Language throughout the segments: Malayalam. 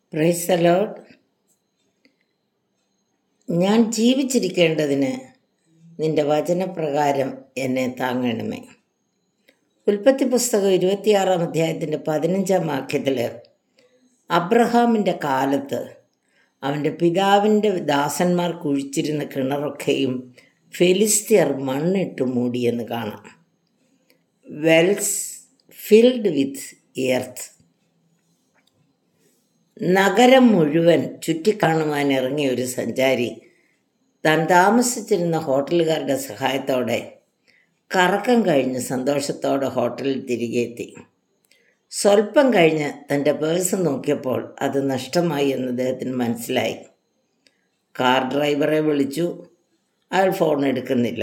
പ്രൈസ് അലോഡ് ഞാൻ ജീവിച്ചിരിക്കേണ്ടതിന് നിന്റെ വചനപ്രകാരം എന്നെ താങ്ങണമേ ഉൽപ്പത്തി പുസ്തകം ഇരുപത്തിയാറാം അധ്യായത്തിൻ്റെ പതിനഞ്ചാം വാക്യത്തിൽ അബ്രഹാമിൻ്റെ കാലത്ത് അവൻ്റെ പിതാവിൻ്റെ ദാസന്മാർ കുഴിച്ചിരുന്ന കിണറൊക്കെയും ഫെലിസ്തീയർ മണ്ണിട്ട് മൂടിയെന്ന് കാണാം വെൽസ് ഫിൽഡ് വിത്ത് എർത്ത് നഗരം മുഴുവൻ ചുറ്റിക്കാണുവാൻ ഇറങ്ങിയ ഒരു സഞ്ചാരി താൻ താമസിച്ചിരുന്ന ഹോട്ടലുകാരുടെ സഹായത്തോടെ കറക്കം കഴിഞ്ഞ് സന്തോഷത്തോടെ ഹോട്ടലിൽ തിരികെ എത്തി സ്വല്പം കഴിഞ്ഞ് തൻ്റെ പേഴ്സ് നോക്കിയപ്പോൾ അത് നഷ്ടമായി എന്ന് അദ്ദേഹത്തിന് മനസ്സിലായി കാർ ഡ്രൈവറെ വിളിച്ചു അയാൾ ഫോൺ എടുക്കുന്നില്ല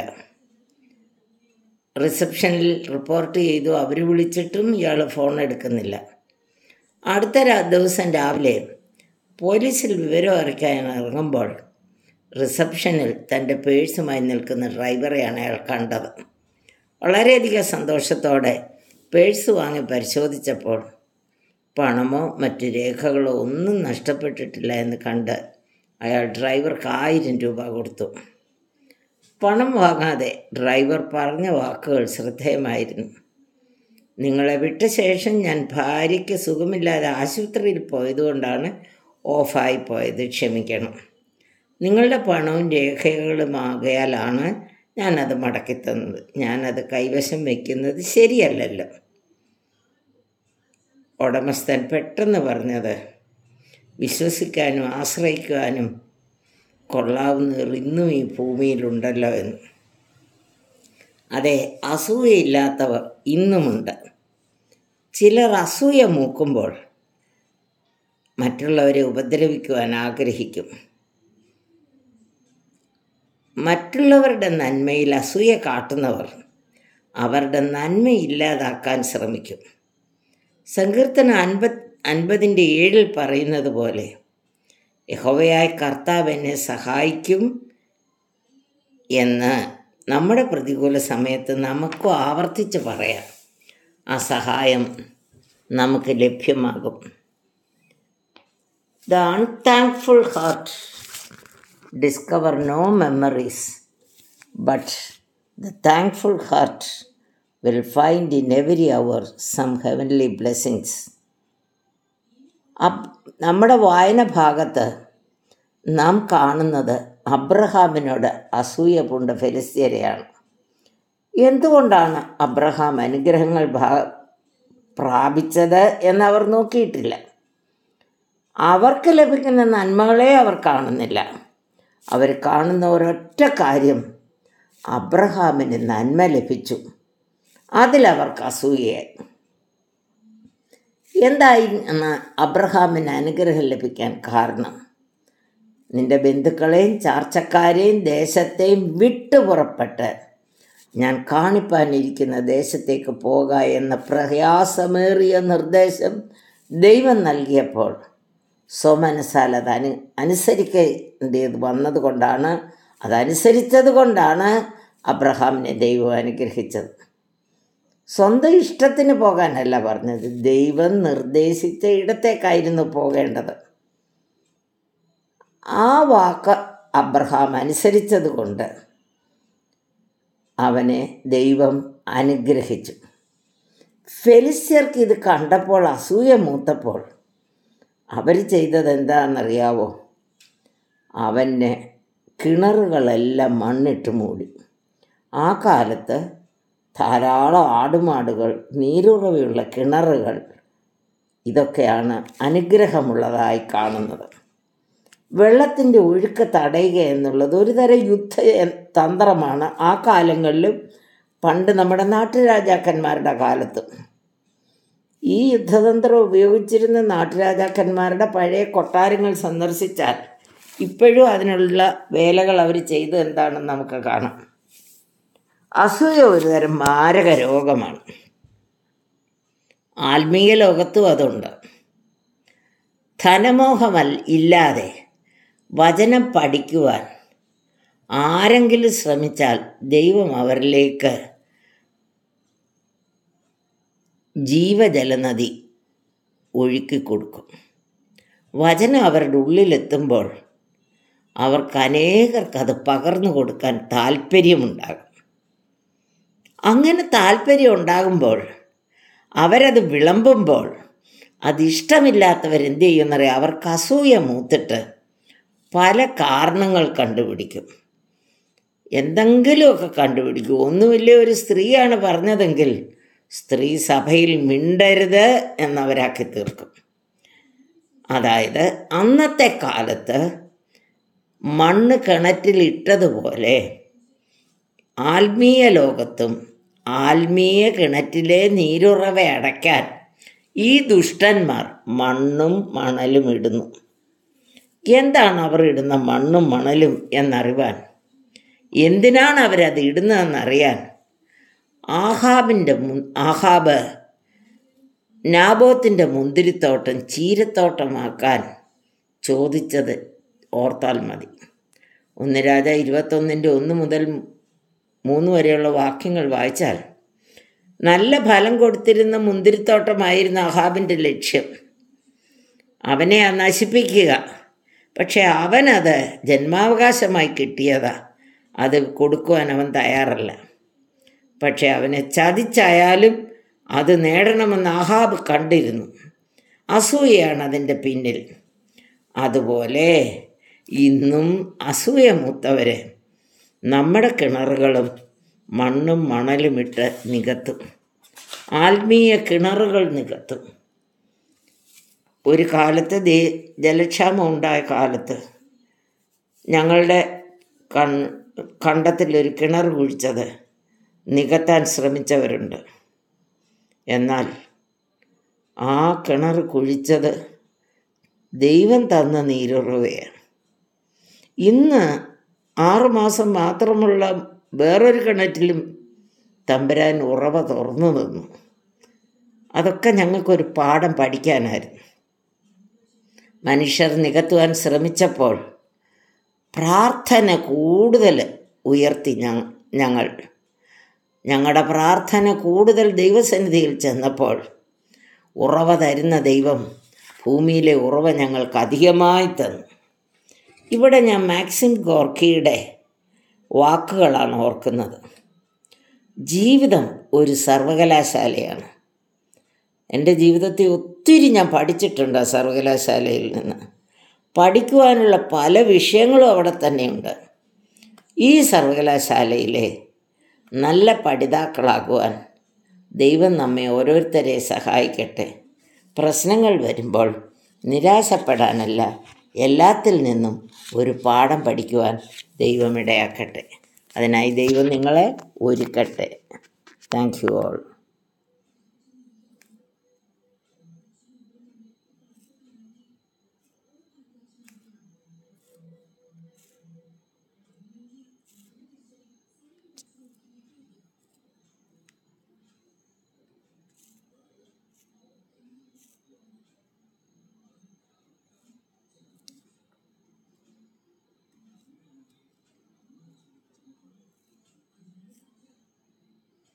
റിസപ്ഷനിൽ റിപ്പോർട്ട് ചെയ്തു അവർ വിളിച്ചിട്ടും ഇയാൾ ഫോൺ എടുക്കുന്നില്ല അടുത്ത രാ- ദിവസം രാവിലെ പോലീസിൽ വിവരം അറിയിക്കാൻ ഇറങ്ങുമ്പോൾ റിസപ്ഷനിൽ തൻ്റെ പേഴ്സുമായി നിൽക്കുന്ന ഡ്രൈവറെയാണ് അയാൾ കണ്ടത് വളരെയധികം സന്തോഷത്തോടെ പേഴ്സ് വാങ്ങി പരിശോധിച്ചപ്പോൾ പണമോ മറ്റ് രേഖകളോ ഒന്നും നഷ്ടപ്പെട്ടിട്ടില്ല എന്ന് കണ്ട് അയാൾ ഡ്രൈവർക്ക് ആയിരം രൂപ കൊടുത്തു പണം വാങ്ങാതെ ഡ്രൈവർ പറഞ്ഞ വാക്കുകൾ ശ്രദ്ധേയമായിരുന്നു നിങ്ങളെ വിട്ട ശേഷം ഞാൻ ഭാര്യയ്ക്ക് സുഖമില്ലാതെ ആശുപത്രിയിൽ പോയതുകൊണ്ടാണ് ഓഫായി പോയത് ക്ഷമിക്കണം നിങ്ങളുടെ പണവും രേഖകളുമാകയാലാണ് ഞാനത് മടക്കി തന്നത് ഞാനത് കൈവശം വയ്ക്കുന്നത് ശരിയല്ലല്ലോ ഉടമസ്ഥൻ പെട്ടെന്ന് പറഞ്ഞത് വിശ്വസിക്കാനും ആശ്രയിക്കാനും കൊള്ളാവുന്നവർ ഇന്നും ഈ ഭൂമിയിലുണ്ടല്ലോ എന്ന് അതെ അസൂയയില്ലാത്തവർ ഇന്നുമുണ്ട് ചിലർ അസൂയ മൂക്കുമ്പോൾ മറ്റുള്ളവരെ ഉപദ്രവിക്കുവാൻ ആഗ്രഹിക്കും മറ്റുള്ളവരുടെ നന്മയിൽ അസൂയ കാട്ടുന്നവർ അവരുടെ നന്മ ഇല്ലാതാക്കാൻ ശ്രമിക്കും സങ്കീർത്തന അൻപത് അൻപതിൻ്റെ ഏഴിൽ പറയുന്നത് പോലെ യഹോവയായ കർത്താവ് എന്നെ സഹായിക്കും എന്ന് നമ്മുടെ പ്രതികൂല സമയത്ത് നമുക്കും ആവർത്തിച്ച് പറയാം ആ സഹായം നമുക്ക് ലഭ്യമാകും the unthankful heart discover no memories but the thankful heart will find in every hour some heavenly blessings അബ് നമ്മുടെ വായന ഭാഗത്ത് നാം കാണുന്നത് അബ്രഹാമിനോട് അസൂയ പൂണ്ട ഫെലിസ്തീനെയാണ് എന്തുകൊണ്ടാണ് അബ്രഹാം അനുഗ്രഹങ്ങൾ ഭാ പ്രാപിച്ചത് എന്നവർ നോക്കിയിട്ടില്ല അവർക്ക് ലഭിക്കുന്ന നന്മകളെ അവർ കാണുന്നില്ല അവർ കാണുന്ന ഒരൊറ്റ കാര്യം അബ്രഹാമിന് നന്മ ലഭിച്ചു അതിലവർക്ക് അസൂയയായി എന്തായി എന്ന് അബ്രഹാമിന് അനുഗ്രഹം ലഭിക്കാൻ കാരണം നിന്റെ ബന്ധുക്കളെയും ചാർച്ചക്കാരെയും ദേശത്തെയും വിട്ടു പുറപ്പെട്ട് ഞാൻ കാണിപ്പാനിരിക്കുന്ന ദേശത്തേക്ക് പോക എന്ന പ്രയാസമേറിയ നിർദ്ദേശം ദൈവം നൽകിയപ്പോൾ സ്വമനസാൽ അത് അനു അനുസരിക്കേണ്ടത് വന്നതുകൊണ്ടാണ് അതനുസരിച്ചത് കൊണ്ടാണ് അബ്രഹാമിനെ ദൈവം അനുഗ്രഹിച്ചത് സ്വന്തം ഇഷ്ടത്തിന് പോകാനല്ല പറഞ്ഞത് ദൈവം നിർദ്ദേശിച്ച ഇടത്തേക്കായിരുന്നു പോകേണ്ടത് ആ വാക്ക് അബ്രഹാം അനുസരിച്ചത് കൊണ്ട് അവനെ ദൈവം അനുഗ്രഹിച്ചു ഫെലിസ്യർക്ക് ഇത് കണ്ടപ്പോൾ അസൂയ മൂത്തപ്പോൾ അവർ ചെയ്തത് എന്താണെന്നറിയാവോ അവനെ കിണറുകളെല്ലാം മണ്ണിട്ട് മൂടി ആ കാലത്ത് ധാരാളം ആടുമാടുകൾ നീരുറവയുള്ള കിണറുകൾ ഇതൊക്കെയാണ് അനുഗ്രഹമുള്ളതായി കാണുന്നത് വെള്ളത്തിൻ്റെ ഒഴുക്ക് തടയുക എന്നുള്ളത് ഒരു തരം യുദ്ധ തന്ത്രമാണ് ആ കാലങ്ങളിലും പണ്ട് നമ്മുടെ നാട്ടുരാജാക്കന്മാരുടെ കാലത്തും ഈ യുദ്ധതന്ത്രം ഉപയോഗിച്ചിരുന്ന നാട്ടുരാജാക്കന്മാരുടെ പഴയ കൊട്ടാരങ്ങൾ സന്ദർശിച്ചാൽ ഇപ്പോഴും അതിനുള്ള വേലകൾ അവർ ചെയ്ത് എന്താണെന്ന് നമുക്ക് കാണാം അസൂയ ഒരു തരം മാരക രോഗമാണ് ആത്മീയ ലോകത്തും അതുണ്ട് ധനമോഹമൽ ഇല്ലാതെ വചനം പഠിക്കുവാൻ ആരെങ്കിലും ശ്രമിച്ചാൽ ദൈവം അവരിലേക്ക് ജീവജലനദി ഒഴുക്കി കൊടുക്കും വചനം അവരുടെ ഉള്ളിലെത്തുമ്പോൾ അവർക്ക് അനേകർക്ക് അത് പകർന്നു കൊടുക്കാൻ താല്പര്യമുണ്ടാകും അങ്ങനെ താല്പര്യം ഉണ്ടാകുമ്പോൾ അവരത് വിളമ്പുമ്പോൾ അതിഷ്ടമില്ലാത്തവരെന്ത് ചെയ്യുമെന്നറിയാം അവർക്ക് അസൂയ മൂത്തിട്ട് പല കാരണങ്ങൾ കണ്ടുപിടിക്കും എന്തെങ്കിലുമൊക്കെ കണ്ടുപിടിക്കും ഒന്നുമില്ല ഒരു സ്ത്രീയാണ് പറഞ്ഞതെങ്കിൽ സ്ത്രീ സഭയിൽ മിണ്ടരുത് എന്നവരാക്കി തീർക്കും അതായത് അന്നത്തെ കാലത്ത് മണ്ണ് കിണറ്റിലിട്ടതുപോലെ ആത്മീയ ലോകത്തും ആത്മീയ കിണറ്റിലെ നീരുറവ അടയ്ക്കാൻ ഈ ദുഷ്ടന്മാർ മണ്ണും മണലും ഇടുന്നു എന്താണ് അവർ ഇടുന്ന മണ്ണും മണലും എന്നറിവാൻ എന്തിനാണ് അവരത് ഇടുന്നതെന്നറിയാൻ ആഹാബിൻ്റെ മു ആഹാബ് നാബോത്തിൻ്റെ മുന്തിരിത്തോട്ടം ചീരത്തോട്ടമാക്കാൻ ചോദിച്ചത് ഓർത്താൽ മതി ഒന്ന് രാജ ഇരുപത്തൊന്നിൻ്റെ ഒന്ന് മുതൽ മൂന്ന് വരെയുള്ള വാക്യങ്ങൾ വായിച്ചാൽ നല്ല ഫലം കൊടുത്തിരുന്ന മുന്തിരിത്തോട്ടമായിരുന്നു അഹാബിൻ്റെ ലക്ഷ്യം അവനെ നശിപ്പിക്കുക പക്ഷെ അവനത് ജന്മാവകാശമായി കിട്ടിയതാ അത് കൊടുക്കുവാൻ അവൻ തയ്യാറല്ല പക്ഷെ അവനെ ചതിച്ചായാലും അത് നേടണമെന്ന് അഹാബ് കണ്ടിരുന്നു അസൂയയാണ് അതിൻ്റെ പിന്നിൽ അതുപോലെ ഇന്നും അസൂയ മൂത്തവരെ നമ്മുടെ കിണറുകളും മണ്ണും മണലും ഇട്ട് നികത്തും ആത്മീയ കിണറുകൾ നികത്തും ഒരു കാലത്ത് ദേ ജലക്ഷാമം ഉണ്ടായ കാലത്ത് ഞങ്ങളുടെ കൺ കണ്ടത്തിലൊരു കിണർ കുഴിച്ചത് നികത്താൻ ശ്രമിച്ചവരുണ്ട് എന്നാൽ ആ കിണർ കുഴിച്ചത് ദൈവം തന്ന നീരുറവയാണ് ഇന്ന് ആറുമാസം മാത്രമുള്ള വേറൊരു കിണറ്റിലും തമ്പുരാൻ ഉറവ തുറന്നു തന്നു അതൊക്കെ ഞങ്ങൾക്കൊരു പാഠം പഠിക്കാനായിരുന്നു മനുഷ്യർ നികത്തുവാൻ ശ്രമിച്ചപ്പോൾ പ്രാർത്ഥന കൂടുതൽ ഉയർത്തി ഞങ്ങൾ ഞങ്ങളുടെ പ്രാർത്ഥന കൂടുതൽ ദൈവസന്നിധിയിൽ ചെന്നപ്പോൾ ഉറവ തരുന്ന ദൈവം ഭൂമിയിലെ ഉറവ ഞങ്ങൾക്ക് അധികമായി തന്നു ഇവിടെ ഞാൻ മാക്സിം ഗോർക്കിയുടെ വാക്കുകളാണ് ഓർക്കുന്നത് ജീവിതം ഒരു സർവകലാശാലയാണ് എൻ്റെ ജീവിതത്തിൽ ഒത്തിരി ഞാൻ പഠിച്ചിട്ടുണ്ട് ആ സർവകലാശാലയിൽ നിന്ന് പഠിക്കുവാനുള്ള പല വിഷയങ്ങളും അവിടെ തന്നെയുണ്ട് ഈ സർവകലാശാലയിലെ നല്ല പഠിതാക്കളാകുവാൻ ദൈവം നമ്മെ ഓരോരുത്തരെ സഹായിക്കട്ടെ പ്രശ്നങ്ങൾ വരുമ്പോൾ നിരാശപ്പെടാനല്ല എല്ലാത്തിൽ നിന്നും ഒരു പാഠം പഠിക്കുവാൻ ദൈവം ഇടയാക്കട്ടെ അതിനായി ദൈവം നിങ്ങളെ ഒരുക്കട്ടെ താങ്ക് യു ഓൾ